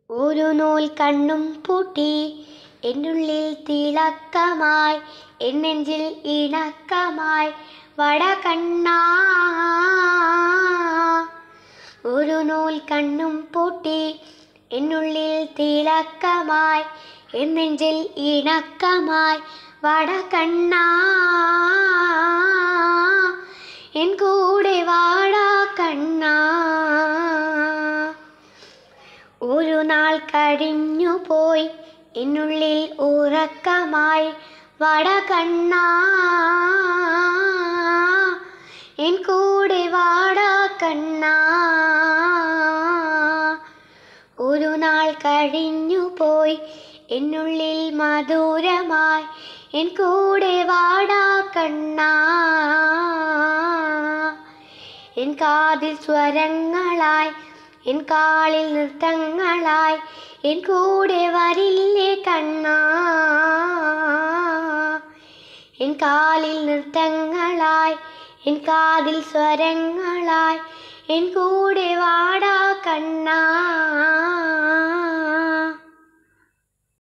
ഒരു നൂൽ കണ്ണും പൂട്ടി എന്നുള്ളിൽ തിളക്കമായി എന്നെഞ്ചിൽ ഇണക്കമായി വട കണ്ണാ ഒരു നൂൽ കണ്ണും പൂട്ടി എന്നുള്ളിൽ തിളക്കമായി എന്നെഞ്ചിൽ ഇണക്കമായി വട കണ്ണാ എൻ കൂടെ വാടാ കണ്ണാ ഒരു നാൾ കഴിഞ്ഞു പോയി എന്നുള്ളിൽ ഉറക്കമായി വട കണ്ണാ എൻ കൂടെ വാടാ കണ്ണാ ഒരു നാൾ കഴിഞ്ഞു പോയി എന്നുള്ളിൽ മധുരമായി എൻ കൂടെ വാടാ കണ്ണാ എൻ കാതിൽ സ്വരങ്ങളായി എൻ കാളിൽ നൃത്തങ്ങളായി എൻ കൂടെ വരില്ലേ കണ്ണാ എൻ കാലിൽ നൃത്തങ്ങളായി എൻ കാതിൽ സ്വരങ്ങളായി എൻ കൂടെ വാടാ കണ്ണാ